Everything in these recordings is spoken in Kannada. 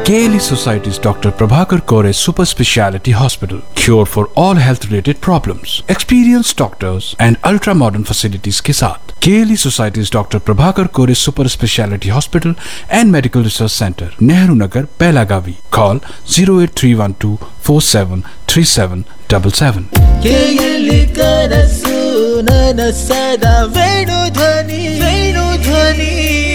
KLE Society's Dr. Prabhakar Kore Super Speciality Hospital. Cure for all health related problems. Experienced doctors and ultra modern facilities के साथ KLE Society's Dr. Prabhakar Kore Super Speciality Hospital and Medical Research Center, Nehru Nagar, Pelagavi. Call 08312 473777. ಕೇಯಲಿ ಕನಸು ನನಸದ ವೇಣು ಧ್ವನಿ ವೇಣು ಧ್ವನಿ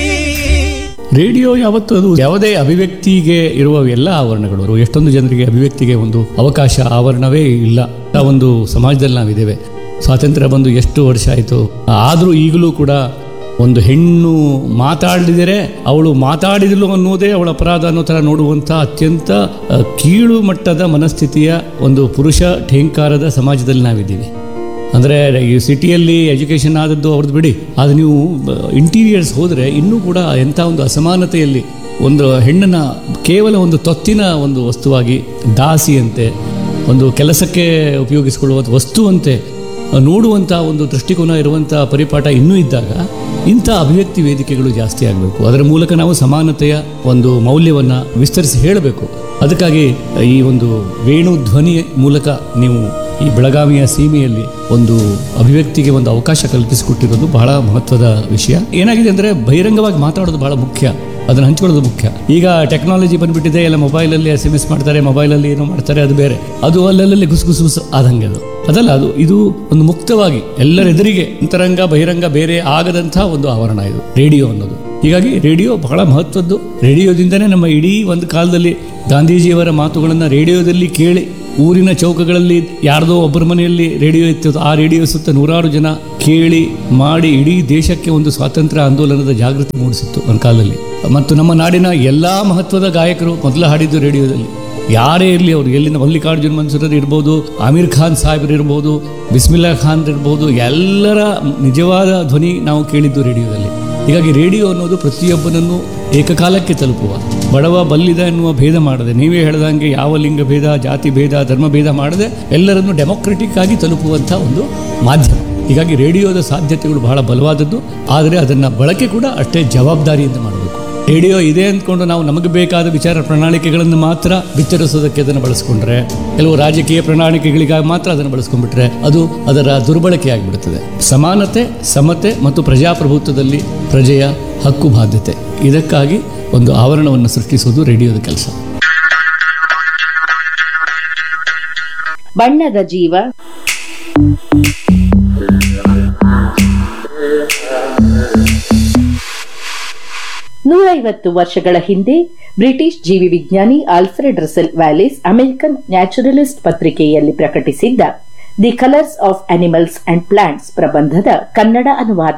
ರೇಡಿಯೋ ಯಾವತ್ತು ಅದು ಯಾವುದೇ ಅಭಿವ್ಯಕ್ತಿಗೆ ಇರುವ ಎಲ್ಲ ಆವರಣಗಳು ಎಷ್ಟೊಂದು ಜನರಿಗೆ ಅಭಿವ್ಯಕ್ತಿಗೆ ಒಂದು ಅವಕಾಶ ಆವರಣವೇ ಇಲ್ಲ ಆ ಒಂದು ಸಮಾಜದಲ್ಲಿ ನಾವಿದ್ದೇವೆ ಸ್ವಾತಂತ್ರ್ಯ ಬಂದು ಎಷ್ಟು ವರ್ಷ ಆಯಿತು ಆದರೂ ಈಗಲೂ ಕೂಡ ಒಂದು ಹೆಣ್ಣು ಮಾತಾಡಿದರೆ ಅವಳು ಮಾತಾಡಿದಳು ಅನ್ನೋದೇ ಅವಳ ಅಪರಾಧ ಅನ್ನೋ ಥರ ನೋಡುವಂಥ ಅತ್ಯಂತ ಆ, ಕೀಳು ಮಟ್ಟದ ಮನಸ್ಥಿತಿಯ ಒಂದು ಪುರುಷ ಠೇಂಕಾರದ ಸಮಾಜದಲ್ಲಿ ನಾವಿದ್ದೀವಿ ಅಂದರೆ ಈ ಸಿಟಿಯಲ್ಲಿ ಎಜುಕೇಷನ್ ಆದದ್ದು ಅವ್ರದ್ದು ಬಿಡಿ ಅದು ನೀವು ಇಂಟೀರಿಯರ್ಸ್ ಹೋದರೆ ಇನ್ನೂ ಕೂಡ ಎಂಥ ಒಂದು ಅಸಮಾನತೆಯಲ್ಲಿ ಒಂದು ಹೆಣ್ಣನ್ನು ಕೇವಲ ಒಂದು ತೊತ್ತಿನ ಒಂದು ವಸ್ತುವಾಗಿ ದಾಸಿಯಂತೆ ಒಂದು ಕೆಲಸಕ್ಕೆ ಉಪಯೋಗಿಸಿಕೊಳ್ಳುವಂಥ ವಸ್ತುವಂತೆ ನೋಡುವಂಥ ಒಂದು ದೃಷ್ಟಿಕೋನ ಇರುವಂಥ ಪರಿಪಾಠ ಇನ್ನೂ ಇದ್ದಾಗ ಇಂಥ ಅಭಿವ್ಯಕ್ತಿ ವೇದಿಕೆಗಳು ಜಾಸ್ತಿ ಆಗಬೇಕು ಅದರ ಮೂಲಕ ನಾವು ಸಮಾನತೆಯ ಒಂದು ಮೌಲ್ಯವನ್ನು ವಿಸ್ತರಿಸಿ ಹೇಳಬೇಕು ಅದಕ್ಕಾಗಿ ಈ ಒಂದು ವೇಣು ಧ್ವನಿ ಮೂಲಕ ನೀವು ಈ ಬೆಳಗಾವಿಯ ಸೀಮೆಯಲ್ಲಿ ಒಂದು ಅಭಿವ್ಯಕ್ತಿಗೆ ಒಂದು ಅವಕಾಶ ಕಲ್ಪಿಸಿಕೊಟ್ಟಿರೋದು ಬಹಳ ಮಹತ್ವದ ವಿಷಯ ಏನಾಗಿದೆ ಅಂದರೆ ಬಹಿರಂಗವಾಗಿ ಮಾತಾಡೋದು ಬಹಳ ಮುಖ್ಯ ಅದನ್ನು ಹಂಚ್ಕೊಳ್ಳೋದು ಮುಖ್ಯ ಈಗ ಟೆಕ್ನಾಲಜಿ ಬಂದ್ಬಿಟ್ಟಿದೆ ಎಲ್ಲ ಮೊಬೈಲಲ್ಲಿ ಎಸ್ ಎಮ್ ಎಸ್ ಮಾಡ್ತಾರೆ ಮೊಬೈಲಲ್ಲಿ ಏನೋ ಮಾಡ್ತಾರೆ ಅದು ಬೇರೆ ಅದು ಅಲ್ಲಲ್ಲಿ ಗುಸು ಗುಸು ಗುಸು ಆದಂಗೆ ಅದು ಅದಲ್ಲ ಅದು ಇದು ಒಂದು ಮುಕ್ತವಾಗಿ ಎಲ್ಲರೆದುರಿಗೆ ಅಂತರಂಗ ಬಹಿರಂಗ ಬೇರೆ ಆಗದಂಥ ಒಂದು ಆವರಣ ಇದು ರೇಡಿಯೋ ಅನ್ನೋದು ಹೀಗಾಗಿ ರೇಡಿಯೋ ಬಹಳ ಮಹತ್ವದ್ದು ರೇಡಿಯೋದಿಂದನೇ ನಮ್ಮ ಇಡೀ ಒಂದು ಕಾಲದಲ್ಲಿ ಗಾಂಧೀಜಿಯವರ ಮಾತುಗಳನ್ನು ರೇಡಿಯೋದಲ್ಲಿ ಕೇಳಿ ಊರಿನ ಚೌಕಗಳಲ್ಲಿ ಯಾರ್ದೋ ಒಬ್ಬರ ಮನೆಯಲ್ಲಿ ರೇಡಿಯೋ ಇತ್ತು ಆ ರೇಡಿಯೋ ಸುತ್ತ ನೂರಾರು ಜನ ಕೇಳಿ ಮಾಡಿ ಇಡೀ ದೇಶಕ್ಕೆ ಒಂದು ಸ್ವಾತಂತ್ರ್ಯ ಆಂದೋಲನದ ಜಾಗೃತಿ ಮೂಡಿಸಿತ್ತು ಒಂದು ಕಾಲದಲ್ಲಿ ಮತ್ತು ನಮ್ಮ ನಾಡಿನ ಎಲ್ಲ ಮಹತ್ವದ ಗಾಯಕರು ಮೊದಲು ಹಾಡಿದ್ದು ರೇಡಿಯೋದಲ್ಲಿ ಯಾರೇ ಇರಲಿ ಅವರು ಎಲ್ಲಿಂದ ಮಲ್ಲಿಕಾರ್ಜುನ್ ಮನ್ಸೂರರ್ ಇರ್ಬೋದು ಆಮೀರ್ ಖಾನ್ ಸಾಹೇಬ್ರು ಇರ್ಬೋದು ಬಿಸ್ಮಿಲ್ಲಾ ಖಾನ್ ಇರ್ಬೋದು ಎಲ್ಲರ ನಿಜವಾದ ಧ್ವನಿ ನಾವು ಕೇಳಿದ್ದು ರೇಡಿಯೋದಲ್ಲಿ ಹೀಗಾಗಿ ರೇಡಿಯೋ ಅನ್ನೋದು ಪ್ರತಿಯೊಬ್ಬನನ್ನು ಏಕಕಾಲಕ್ಕೆ ತಲುಪುವ ಬಡವ ಬಲ್ಲಿದ ಎನ್ನುವ ಭೇದ ಮಾಡದೆ ನೀವೇ ಹೇಳ್ದಂಗೆ ಯಾವ ಲಿಂಗ ಭೇದ ಜಾತಿ ಭೇದ ಧರ್ಮ ಭೇದ ಮಾಡದೆ ಎಲ್ಲರನ್ನು ಡೆಮೊಕ್ರೆಟಿಕ್ ಆಗಿ ತಲುಪುವಂಥ ಒಂದು ಮಾಧ್ಯಮ ಹೀಗಾಗಿ ರೇಡಿಯೋದ ಸಾಧ್ಯತೆಗಳು ಬಹಳ ಬಲವಾದದ್ದು ಆದರೆ ಅದನ್ನು ಬಳಕೆ ಕೂಡ ಅಷ್ಟೇ ಜವಾಬ್ದಾರಿಯಿಂದ ಮಾಡಬೇಕು ರೇಡಿಯೋ ಇದೆ ಅಂದ್ಕೊಂಡು ನಾವು ನಮಗೆ ಬೇಕಾದ ವಿಚಾರ ಪ್ರಣಾಳಿಕೆಗಳನ್ನು ಮಾತ್ರ ಬಿತ್ತರಿಸೋದಕ್ಕೆ ಅದನ್ನು ಬಳಸ್ಕೊಂಡ್ರೆ ಕೆಲವು ರಾಜಕೀಯ ಪ್ರಣಾಳಿಕೆಗಳಿಗಾಗಿ ಮಾತ್ರ ಅದನ್ನು ಬಳಸ್ಕೊಂಡ್ಬಿಟ್ರೆ ಅದು ಅದರ ದುರ್ಬಳಕೆ ಆಗಿಬಿಡುತ್ತದೆ ಸಮಾನತೆ ಸಮತೆ ಮತ್ತು ಪ್ರಜಾಪ್ರಭುತ್ವದಲ್ಲಿ ಪ್ರಜೆಯ ಹಕ್ಕು ಬಾಧ್ಯತೆ ಇದಕ್ಕಾಗಿ ಒಂದು ಆವರಣವನ್ನು ಸೃಷ್ಟಿಸುವುದು ರೇಡಿಯೋದ ಕೆಲಸ ಬಣ್ಣದ ಜೀವ ನೂರೈವತ್ತು ವರ್ಷಗಳ ಹಿಂದೆ ಬ್ರಿಟಿಷ್ ಜೀವಿ ವಿಜ್ಞಾನಿ Alfred Russel Wallace American naturalist ಪತ್ರಿಕೆಯಲ್ಲಿ ಪ್ರಕಟಿಸಿದ್ದ the colours of animals and plants ಪ್ರಬಂಧದ ಕನ್ನಡ ಅನುವಾದ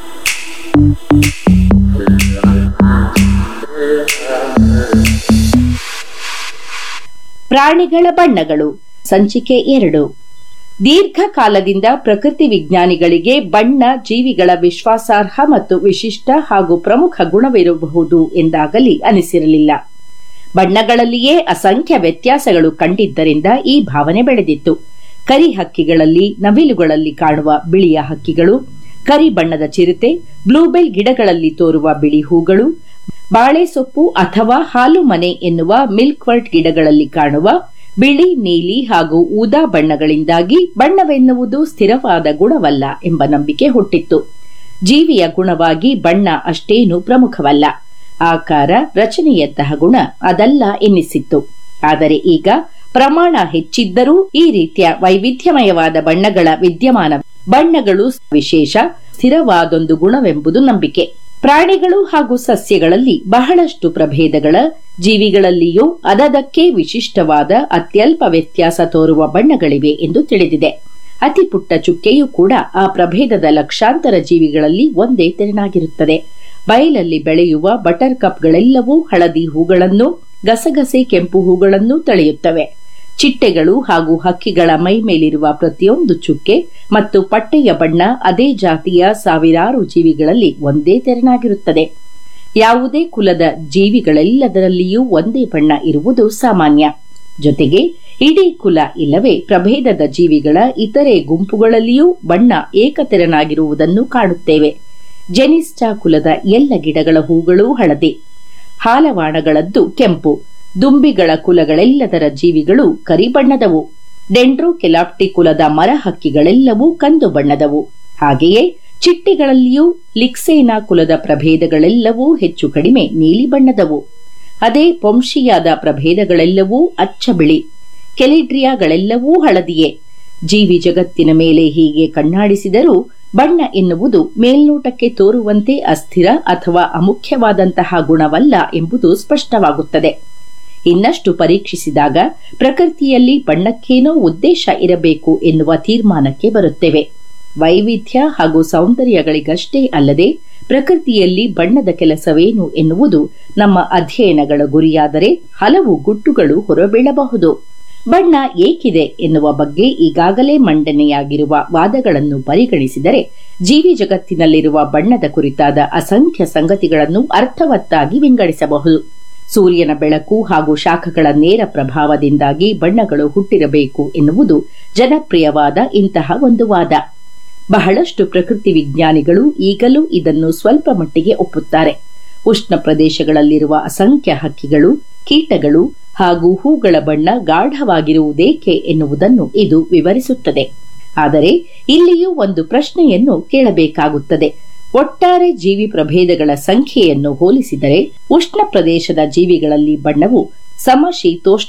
ಪ್ರಾಣಿಗಳ ಬಣ್ಣಗಳು ಸಂಚಿಕೆ ಎರಡು ದೀರ್ಘಕಾಲದಿಂದ ಪ್ರಕೃತಿ ವಿಜ್ಞಾನಿಗಳಿಗೆ ಬಣ್ಣ ಜೀವಿಗಳ ವಿಶ್ವಾಸಾರ್ಹ ಮತ್ತು ವಿಶಿಷ್ಟ ಹಾಗೂ ಪ್ರಮುಖ ಗುಣವಿರಬಹುದು ಎಂದಾಗಲಿ ಅನಿಸಿರಲಿಲ್ಲ ಬಣ್ಣಗಳಲ್ಲಿಯೇ ಅಸಂಖ್ಯ ವ್ಯತ್ಯಾಸಗಳು ಕಂಡಿದ್ದರಿಂದ ಈ ಭಾವನೆ ಬೆಳೆದಿತ್ತು ಕರಿ ಹಕ್ಕಿಗಳಲ್ಲಿ ನವಿಲುಗಳಲ್ಲಿ ಕಾಣುವ ಬಿಳಿಯ ಹಕ್ಕಿಗಳು ಕರಿ ಬಣ್ಣದ ಚಿರತೆ ಬ್ಲೂಬೆಲ್ ಗಿಡಗಳಲ್ಲಿ ತೋರುವ ಬಿಳಿ ಹೂಗಳು ಬಾಳೆ ಸೊಪ್ಪು ಅಥವಾ ಹಾಲು ಮನೆ ಎನ್ನುವ ಮಿಲ್ಕ್ವರ್ಟ್ ಗಿಡಗಳಲ್ಲಿ ಕಾಣುವ ಬಿಳಿ ನೀಲಿ ಹಾಗೂ ಊದಾ ಬಣ್ಣಗಳಿಂದಾಗಿ ಬಣ್ಣವೆನ್ನುವುದು ಸ್ಥಿರವಾದ ಗುಣವಲ್ಲ ಎಂಬ ನಂಬಿಕೆ ಹುಟ್ಟಿತ್ತು ಜೀವಿಯ ಗುಣವಾಗಿ ಬಣ್ಣ ಅಷ್ಟೇನು ಪ್ರಮುಖವಲ್ಲ ಆಕಾರ ರಚನೆಯಂತಹ ಗುಣ ಅದಲ್ಲ ಎನ್ನಿಸಿತ್ತು ಆದರೆ ಈಗ ಪ್ರಮಾಣ ಹೆಚ್ಚಿದ್ದರೂ ಈ ರೀತಿಯ ವೈವಿಧ್ಯಮಯವಾದ ಬಣ್ಣಗಳ ವಿದ್ಯಮಾನ ಬಣ್ಣಗಳು ವಿಶೇಷ ಸ್ಥಿರವಾದೊಂದು ಗುಣವೆಂಬುದು ನಂಬಿಕೆ ಪ್ರಾಣಿಗಳು ಹಾಗೂ ಸಸ್ಯಗಳಲ್ಲಿ ಬಹಳಷ್ಟು ಪ್ರಭೇದಗಳ ಜೀವಿಗಳಲ್ಲಿಯೂ ಅದದಕ್ಕೆ ವಿಶಿಷ್ಟವಾದ ಅತ್ಯಲ್ಪ ವ್ಯತ್ಯಾಸ ತೋರುವ ಬಣ್ಣಗಳಿವೆ ಎಂದು ತಿಳಿದಿದೆ ಅತಿ ಪುಟ್ಟ ಚುಕ್ಕೆಯೂ ಕೂಡ ಆ ಪ್ರಭೇದದ ಲಕ್ಷಾಂತರ ಜೀವಿಗಳಲ್ಲಿ ಒಂದೇ ತೆರನಾಗಿರುತ್ತದೆ ಬಯಲಲ್ಲಿ ಬೆಳೆಯುವ ಬಟರ್ ಕಪ್ಗಳೆಲ್ಲವೂ ಹಳದಿ ಹೂಗಳನ್ನು ಗಸಗಸೆ ಕೆಂಪು ಹೂಗಳನ್ನು ತಳೆಯುತ್ತವೆ ಚಿಟ್ಟೆಗಳು ಹಾಗೂ ಹಕ್ಕಿಗಳ ಮೈ ಮೇಲಿರುವ ಪ್ರತಿಯೊಂದು ಚುಕ್ಕೆ ಮತ್ತು ಪಟ್ಟೆಯ ಬಣ್ಣ ಅದೇ ಜಾತಿಯ ಸಾವಿರಾರು ಜೀವಿಗಳಲ್ಲಿ ಒಂದೇ ತೆರನಾಗಿರುತ್ತದೆ ಯಾವುದೇ ಕುಲದ ಜೀವಿಗಳೆಲ್ಲದರಲ್ಲಿಯೂ ಒಂದೇ ಬಣ್ಣ ಇರುವುದು ಸಾಮಾನ್ಯ ಜೊತೆಗೆ ಇಡೀ ಕುಲ ಇಲ್ಲವೇ ಪ್ರಭೇದದ ಜೀವಿಗಳ ಇತರೆ ಗುಂಪುಗಳಲ್ಲಿಯೂ ಬಣ್ಣ ಏಕತೆರನಾಗಿರುವುದನ್ನು ಕಾಣುತ್ತೇವೆ ಜೆನಿಸ್ಟಾ ಕುಲದ ಎಲ್ಲ ಗಿಡಗಳ ಹೂಗಳೂ ಹಳದಿ ಹಾಲವಾಣಗಳದ್ದು ಕೆಂಪು ದುಂಬಿಗಳ ಕುಲಗಳೆಲ್ಲದರ ಜೀವಿಗಳು ಕರಿಬಣ್ಣದವು ಡೆಂಡ್ರೋಕೆಲಾಪ್ಟಿ ಕುಲದ ಮರ ಹಕ್ಕಿಗಳೆಲ್ಲವೂ ಕಂದು ಬಣ್ಣದವು ಹಾಗೆಯೇ ಚಿಟ್ಟೆಗಳಲ್ಲಿಯೂ ಲಿಕ್ಸೇನಾ ಕುಲದ ಪ್ರಭೇದಗಳೆಲ್ಲವೂ ಹೆಚ್ಚು ಕಡಿಮೆ ನೀಲಿ ಬಣ್ಣದವು ಅದೇ ವಂಶೀಯಾದ ಪ್ರಭೇದಗಳೆಲ್ಲವೂ ಅಚ್ಚ ಬಿಳಿ ಕೆಲಿಡ್ರಿಯಾಗಳೆಲ್ಲವೂ ಹಳದಿಯೇ ಜೀವಿ ಜಗತ್ತಿನ ಮೇಲೆ ಹೀಗೆ ಕಣ್ಣಾಡಿಸಿದರೂ ಬಣ್ಣ ಎನ್ನುವುದು ಮೇಲ್ನೋಟಕ್ಕೆ ತೋರುವಂತೆ ಅಸ್ಥಿರ ಅಥವಾ ಅಮುಖ್ಯವಾದಂತಹ ಗುಣವಲ್ಲ ಎಂಬುದು ಸ್ಪಷ್ಟವಾಗುತ್ತದೆ ಇನ್ನಷ್ಟು ಪರೀಕ್ಷಿಸಿದಾಗ ಪ್ರಕೃತಿಯಲ್ಲಿ ಬಣ್ಣಕ್ಕೇನೋ ಉದ್ದೇಶ ಇರಬೇಕು ಎನ್ನುವ ತೀರ್ಮಾನಕ್ಕೆ ಬರುತ್ತೇವೆ ವೈವಿಧ್ಯ ಹಾಗೂ ಸೌಂದರ್ಯಗಳಿಗಷ್ಟೇ ಅಲ್ಲದೆ ಪ್ರಕೃತಿಯಲ್ಲಿ ಬಣ್ಣದ ಕೆಲಸವೇನು ಎನ್ನುವುದು ನಮ್ಮ ಅಧ್ಯಯನಗಳ ಗುರಿಯಾದರೆ ಹಲವು ಗುಟ್ಟುಗಳು ಹೊರಬೀಳಬಹುದು ಬಣ್ಣ ಏಕಿದೆ ಎನ್ನುವ ಬಗ್ಗೆ ಈಗಾಗಲೇ ಮಂಡನೆಯಾಗಿರುವ ವಾದಗಳನ್ನು ಪರಿಗಣಿಸಿದರೆ ಜೀವಿ ಜಗತ್ತಿನಲ್ಲಿರುವ ಬಣ್ಣದ ಕುರಿತಾದ ಅಸಂಖ್ಯ ಸಂಗತಿಗಳನ್ನು ಅರ್ಥವತ್ತಾಗಿ ವಿಂಗಡಿಸಬಹುದು ಸೂರ್ಯನ ಬೆಳಕು ಹಾಗೂ ಶಾಖಗಳ ನೇರ ಪ್ರಭಾವದಿಂದಾಗಿ ಬಣ್ಣಗಳು ಹುಟ್ಟಿರಬೇಕು ಎನ್ನುವುದು ಜನಪ್ರಿಯವಾದ ಇಂತಹ ಒಂದು ವಾದ ಬಹಳಷ್ಟು ಪ್ರಕೃತಿ ವಿಜ್ಞಾನಿಗಳು ಈಗಲೂ ಇದನ್ನು ಸ್ವಲ್ಪ ಮಟ್ಟಿಗೆ ಒಪ್ಪುತ್ತಾರೆ ಉಷ್ಣ ಪ್ರದೇಶಗಳಲ್ಲಿರುವ ಅಸಂಖ್ಯ ಹಕ್ಕಿಗಳು ಕೀಟಗಳು ಹಾಗೂ ಹೂಗಳ ಬಣ್ಣ ಗಾಢವಾಗಿರುವುದೇಕೆ ಎನ್ನುವುದನ್ನು ಇದು ವಿವರಿಸುತ್ತದೆ ಆದರೆ ಇಲ್ಲಿಯೂ ಒಂದು ಪ್ರಶ್ನೆಯನ್ನು ಕೇಳಬೇಕಾಗುತ್ತದೆ ಒಟ್ಟಾರೆ ಜೀವಿ ಪ್ರಭೇದಗಳ ಸಂಖ್ಯೆಯನ್ನು ಹೋಲಿಸಿದರೆ ಉಷ್ಣ ಪ್ರದೇಶದ ಜೀವಿಗಳಲ್ಲಿ ಬಣ್ಣವು ಸಮಶೀತೋಷ್ಣ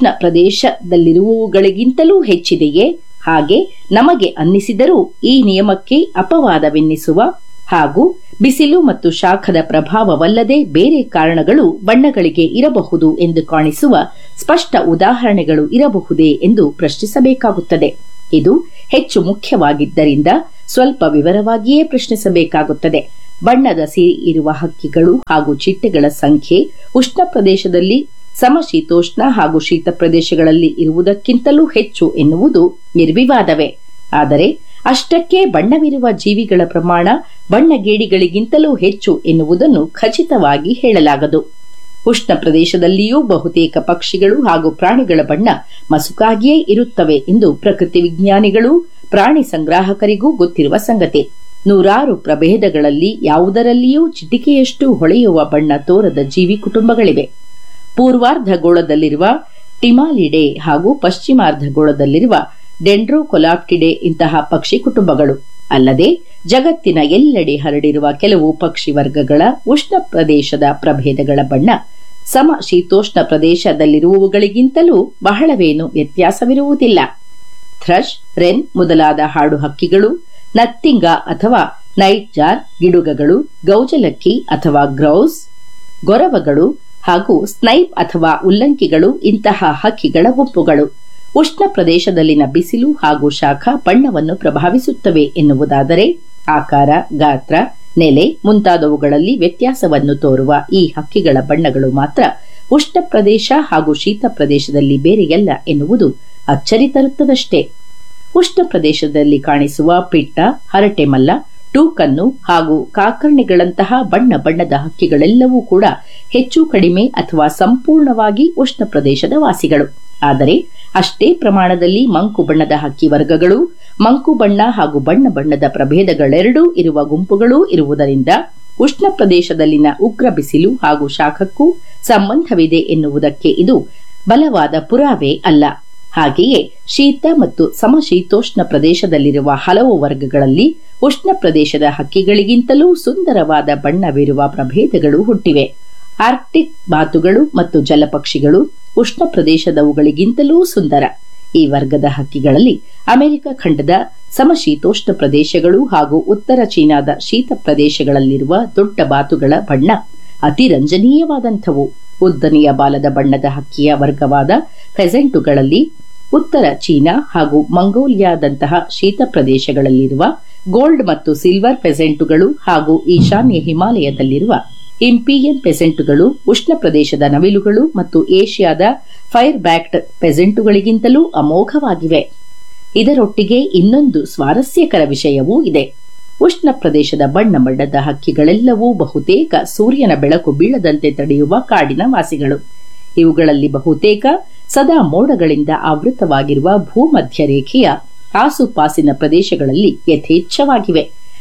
ಪ್ರದೇಶದಲ್ಲಿರುವವುಗಳಿಗಿಂತಲೂ ಹೆಚ್ಚಿದೆಯೇ ಹಾಗೆ ನಮಗೆ ಅನ್ನಿಸಿದರೂ ಈ ನಿಯಮಕ್ಕೆ ಅಪವಾದವೆನ್ನಿಸುವ ಹಾಗೂ ಬಿಸಿಲು ಮತ್ತು ಶಾಖದ ಪ್ರಭಾವವಲ್ಲದೆ ಬೇರೆ ಕಾರಣಗಳು ಬಣ್ಣಗಳಿಗೆ ಇರಬಹುದು ಎಂದು ಕಾಣಿಸುವ ಸ್ಪಷ್ಟ ಉದಾಹರಣೆಗಳು ಇರಬಹುದೇ ಎಂದು ಪ್ರಶ್ನಿಸಬೇಕಾಗುತ್ತದೆ ಇದು ಹೆಚ್ಚು ಮುಖ್ಯವಾಗಿದ್ದರಿಂದ ಸ್ವಲ್ಪ ವಿವರವಾಗಿಯೇ ಪ್ರಶ್ನಿಸಬೇಕಾಗುತ್ತದೆ ಬಣ್ಣದ ಸಿರಿ ಇರುವ ಹಕ್ಕಿಗಳು ಹಾಗೂ ಚಿಟ್ಟೆಗಳ ಸಂಖ್ಯೆ ಉಷ್ಣ ಪ್ರದೇಶದಲ್ಲಿ ಸಮಶೀತೋಷ್ಣ ಹಾಗೂ ಶೀತ ಪ್ರದೇಶಗಳಲ್ಲಿ ಇರುವುದಕ್ಕಿಂತಲೂ ಹೆಚ್ಚು ಎನ್ನುವುದು ನಿರ್ವಿವಾದವೇ ಆದರೆ ಅಷ್ಟಕ್ಕೆ ಬಣ್ಣವಿರುವ ಜೀವಿಗಳ ಪ್ರಮಾಣ ಬಣ್ಣಗೇಡಿಗಳಿಗಿಂತಲೂ ಹೆಚ್ಚು ಎನ್ನುವುದನ್ನು ಖಚಿತವಾಗಿ ಹೇಳಲಾಗದು ಉಷ್ಣ ಪ್ರದೇಶದಲ್ಲಿಯೂ ಬಹುತೇಕ ಪಕ್ಷಿಗಳು ಹಾಗೂ ಪ್ರಾಣಿಗಳ ಬಣ್ಣ ಮಸುಕಾಗಿಯೇ ಇರುತ್ತವೆ ಎಂದು ಪ್ರಕೃತಿ ವಿಜ್ಞಾನಿಗಳು ಪ್ರಾಣಿ ಸಂಗ್ರಾಹಕರಿಗೂ ಗೊತ್ತಿರುವ ಸಂಗತಿ ನೂರಾರು ಪ್ರಭೇದಗಳಲ್ಲಿ ಯಾವುದರಲ್ಲಿಯೂ ಚಿಟಿಕೆಯಷ್ಟು ಹೊಳೆಯುವ ಬಣ್ಣ ತೋರದ ಜೀವಿ ಕುಟುಂಬಗಳಿವೆ ಪೂರ್ವಾರ್ಧಗೋಳದಲ್ಲಿರುವ ಟಿಮಾಲಿಡೆ ಹಾಗೂ ಪಶ್ಚಿಮಾರ್ಧಗೋಳದಲ್ಲಿರುವ ಡೆಂಡ್ರೋಕೊಲಾಪ್ಟಿಡೆ ಇಂತಹ ಪಕ್ಷಿ ಕುಟುಂಬಗಳು ಅಲ್ಲದೆ ಜಗತ್ತಿನ ಎಲ್ಲೆಡೆ ಹರಡಿರುವ ಕೆಲವು ಪಕ್ಷಿ ವರ್ಗಗಳ ಉಷ್ಣ ಪ್ರದೇಶದ ಪ್ರಭೇದಗಳ ಬಣ್ಣ ಸಮ ಶೀತೋಷ್ಣ ಪ್ರದೇಶದಲ್ಲಿರುವವುಗಳಿಗಿಂತಲೂ ಬಹಳವೇನು ವ್ಯತ್ಯಾಸವಿರುವುದಿಲ್ಲ ಥ್ರಶ್ ರೆನ್ ಮೊದಲಾದ ಹಾಡು ಹಕ್ಕಿಗಳು ನತ್ತಿಂಗ ಅಥವಾ ನೈಟ್ ಜಾರ್ ಗಿಡುಗಗಳು ಗೌಜಲಕ್ಕಿ ಅಥವಾ ಗ್ರೌಸ್ ಗೊರವಗಳು ಹಾಗೂ ಸ್ನೈಪ್ ಅಥವಾ ಉಲ್ಲಂಕಿಗಳು ಇಂತಹ ಹಕ್ಕಿಗಳ ಗುಂಪುಗಳು ಉಷ್ಣ ಪ್ರದೇಶದಲ್ಲಿನ ಬಿಸಿಲು ಹಾಗೂ ಶಾಖ ಬಣ್ಣವನ್ನು ಪ್ರಭಾವಿಸುತ್ತವೆ ಎನ್ನುವುದಾದರೆ ಆಕಾರ ಗಾತ್ರ ನೆಲೆ ಮುಂತಾದವುಗಳಲ್ಲಿ ವ್ಯತ್ಯಾಸವನ್ನು ತೋರುವ ಈ ಹಕ್ಕಿಗಳ ಬಣ್ಣಗಳು ಮಾತ್ರ ಉಷ್ಣ ಪ್ರದೇಶ ಹಾಗೂ ಶೀತ ಪ್ರದೇಶದಲ್ಲಿ ಬೇರೆಯಲ್ಲ ಎನ್ನುವುದು ಅಚ್ಚರಿ ತರುತ್ತದಷ್ಟೇ ಉಷ್ಣ ಪ್ರದೇಶದಲ್ಲಿ ಕಾಣಿಸುವ ಪಿಟ್ಟ ಹರಟೆಮಲ್ಲ ಟೂಕನ್ನು ಹಾಗೂ ಕಾಕರ್ಣಿಗಳಂತಹ ಬಣ್ಣ ಬಣ್ಣದ ಹಕ್ಕಿಗಳೆಲ್ಲವೂ ಕೂಡ ಹೆಚ್ಚು ಕಡಿಮೆ ಅಥವಾ ಸಂಪೂರ್ಣವಾಗಿ ಉಷ್ಣ ಪ್ರದೇಶದ ವಾಸಿಗಳು ಆದರೆ ಅಷ್ಟೇ ಪ್ರಮಾಣದಲ್ಲಿ ಮಂಕು ಬಣ್ಣದ ಹಕ್ಕಿ ವರ್ಗಗಳು ಮಂಕು ಬಣ್ಣ ಹಾಗೂ ಬಣ್ಣ ಬಣ್ಣದ ಪ್ರಭೇದಗಳೆರಡೂ ಇರುವ ಗುಂಪುಗಳೂ ಇರುವುದರಿಂದ ಉಷ್ಣ ಪ್ರದೇಶದಲ್ಲಿನ ಉಗ್ರ ಬಿಸಿಲು ಹಾಗೂ ಶಾಖಕ್ಕೂ ಸಂಬಂಧವಿದೆ ಎನ್ನುವುದಕ್ಕೆ ಇದು ಬಲವಾದ ಪುರಾವೆ ಅಲ್ಲ ಹಾಗೆಯೇ ಶೀತ ಮತ್ತು ಸಮಶೀತೋಷ್ಣ ಪ್ರದೇಶದಲ್ಲಿರುವ ಹಲವು ವರ್ಗಗಳಲ್ಲಿ ಉಷ್ಣ ಪ್ರದೇಶದ ಹಕ್ಕಿಗಳಿಗಿಂತಲೂ ಸುಂದರವಾದ ಬಣ್ಣವಿರುವ ಪ್ರಭೇದಗಳು ಹುಟ್ಟಿವೆ ಆರ್ಕ್ಟಿಕ್ ಬಾತುಗಳು ಮತ್ತು ಜಲಪಕ್ಷಿಗಳು ಉಷ್ಣ ಪ್ರದೇಶದವುಗಳಿಗಿಂತಲೂ ಸುಂದರ ಈ ವರ್ಗದ ಹಕ್ಕಿಗಳಲ್ಲಿ ಅಮೆರಿಕ ಖಂಡದ ಸಮಶೀತೋಷ್ಣ ಪ್ರದೇಶಗಳು ಹಾಗೂ ಉತ್ತರ ಚೀನಾದ ಶೀತ ಪ್ರದೇಶಗಳಲ್ಲಿರುವ ದೊಡ್ಡ ಬಾತುಗಳ ಬಣ್ಣ ಅತಿ ರಂಜನೀಯವಾದಂಥವು ಉದ್ದನೆಯ ಬಾಲದ ಬಣ್ಣದ ಹಕ್ಕಿಯ ವರ್ಗವಾದ ಫೆಸೆಂಟುಗಳಲ್ಲಿ ಉತ್ತರ ಚೀನಾ ಹಾಗೂ ಮಂಗೋಲಿಯಾದಂತಹ ಶೀತ ಪ್ರದೇಶಗಳಲ್ಲಿರುವ ಗೋಲ್ಡ್ ಮತ್ತು ಸಿಲ್ವರ್ ಪೆಸೆಂಟುಗಳು ಹಾಗೂ ಈಶಾನ್ಯ ಹಿಮಾಲಯದಲ್ಲಿರುವ ಇಂಪಿಯನ್ ಪೆಸೆಂಟುಗಳು ಉಷ್ಣ ಪ್ರದೇಶದ ನವಿಲುಗಳು ಮತ್ತು ಏಷ್ಯಾದ ಫೈರ್ ಬ್ಯಾಕ್ಡ್ ಪೆಸೆಂಟುಗಳಿಗಿಂತಲೂ ಅಮೋಘವಾಗಿವೆ ಇದರೊಟ್ಟಿಗೆ ಇನ್ನೊಂದು ಸ್ವಾರಸ್ಯಕರ ವಿಷಯವೂ ಇದೆ ಉಷ್ಣ ಪ್ರದೇಶದ ಬಣ್ಣ ಬಣ್ಣದ ಹಕ್ಕಿಗಳೆಲ್ಲವೂ ಬಹುತೇಕ ಸೂರ್ಯನ ಬೆಳಕು ಬೀಳದಂತೆ ತಡೆಯುವ ಕಾಡಿನ ವಾಸಿಗಳು ಇವುಗಳಲ್ಲಿ ಬಹುತೇಕ ಸದಾ ಮೋಡಗಳಿಂದ ಆವೃತವಾಗಿರುವ ಭೂಮಧ್ಯ ರೇಖೆಯ ಆಸುಪಾಸಿನ ಪ್ರದೇಶಗಳಲ್ಲಿ ಯಥೇಚ್ಛವಾಗಿವೆ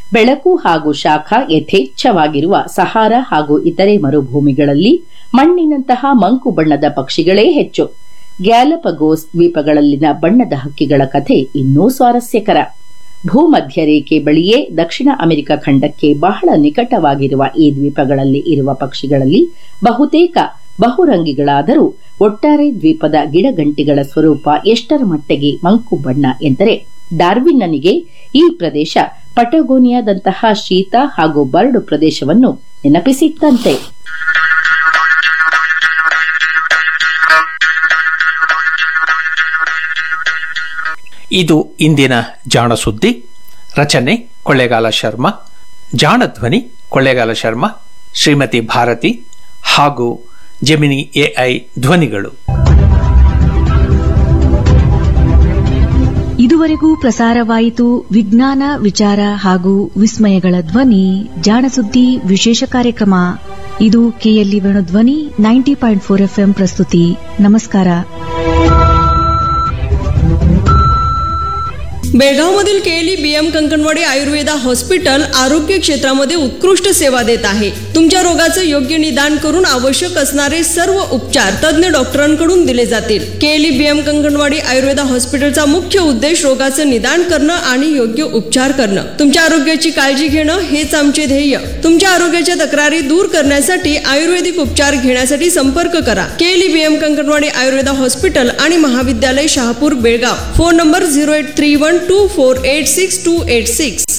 ಬೆಳಕು ಹಾಗೂ ಶಾಖ ಯಥೇಚ್ಛವಾಗಿರುವ ಸಹಾರ ಹಾಗೂ ಇತರೆ ಮರುಭೂಮಿಗಳಲ್ಲಿ ಮಣ್ಣಿನಂತಹ ಮಂಕು ಬಣ್ಣದ ಪಕ್ಷಿಗಳೇ ಹೆಚ್ಚು ಗ್ಯಾಲಪಗೋಸ್ ದ್ವೀಪಗಳಲ್ಲಿನ ಬಣ್ಣದ ಹಕ್ಕಿಗಳ ಕಥೆ ಇನ್ನೂ ಸ್ವಾರಸ್ಯಕರ ಭೂಮಧ್ಯ ರೇಖೆ ಬಳಿಯೇ ದಕ್ಷಿಣ ಅಮೆರಿಕ ಖಂಡಕ್ಕೆ ಬಹಳ ನಿಕಟವಾಗಿರುವ ಈ ದ್ವೀಪಗಳಲ್ಲಿ ಇರುವ ಪಕ್ಷಿಗಳಲ್ಲಿ ಬಹುತೇಕ ಬಹುರಂಗಿಗಳಾದರೂ ಒಟ್ಟಾರೆ ದ್ವೀಪದ ಗಿಡಗಂಟಿಗಳ ಸ್ವರೂಪ ಎಷ್ಟರ ಮಟ್ಟಿಗೆ ಮಂಕು ಬಣ್ಣ ಎಂದರೆ ಡಾರ್ವಿನ್ನನಿಗೆ ಈ ಪ್ರದೇಶ ಪಟಗೋನಿಯಾದಂತಹ ಶೀತ ಹಾಗೂ ಬರಡು ಪ್ರದೇಶವನ್ನು ನೆನಪಿಸಿತ್ತಂತೆ ಇದು ಇಂದಿನ ಜಾಣ ಸುದ್ದಿ ರಚನೆ ಕೊಳ್ಳೇಗಾಲ ಶರ್ಮಾ ಜಾಣ ಧ್ವನಿ ಕೊಳ್ಳೇಗಾಲ ಶರ್ಮಾ ಶ್ರೀಮತಿ ಭಾರತಿ ಹಾಗೂ ಜೆಮಿನಿ ಎಐ ಧ್ವನಿಗಳು ಇದುವರೆಗೂ ಪ್ರಸಾರವಾಯಿತು ವಿಜ್ಞಾನ ವಿಚಾರ ಹಾಗೂ ವಿಸ್ಮಯಗಳ ಧ್ವನಿ ಜಾಣಸುದ್ದಿ ವಿಶೇಷ ಕಾರ್ಯಕ್ರಮ ಇದು ಕೆಎಲ್ಇ ಧ್ವನಿ ನೈಂಟಿ ಪಾಯಿಂಟ್ ಫೋರ್ ಎಫ್ಎಂ ಪ್ರಸ್ತುತಿ नमस्कार बेळगावमधील KLE BM Kankanwadi Ayurveda hospital आरोग्य क्षेत्रामध्ये उत्कृष्ट सेवा देत आहे तुमच्या रोगाचं योग्य निदान करून आवश्यक असणारे सर्व उपचार तज्ज्ञ डॉक्टरांकडून दिले जातील केएलई बीएम कंकणवाडी आयुर्वेदा हॉस्पिटलचा मुख्य उद्देश रोगाचं निदान करणं आणि योग्य उपचार करणं तुमच्या आरोग्याची काळजी घेणं हेच आमचे ध्येय तुमच्या आरोग्याच्या तक्रारी दूर करण्यासाठी आयुर्वेदिक उपचार घेण्यासाठी संपर्क करा KLE BM Kankanwadi Ayurveda hospital आणि महाविद्यालय Shahapur Belgaum phone number zero eight three one two four eight six two eight six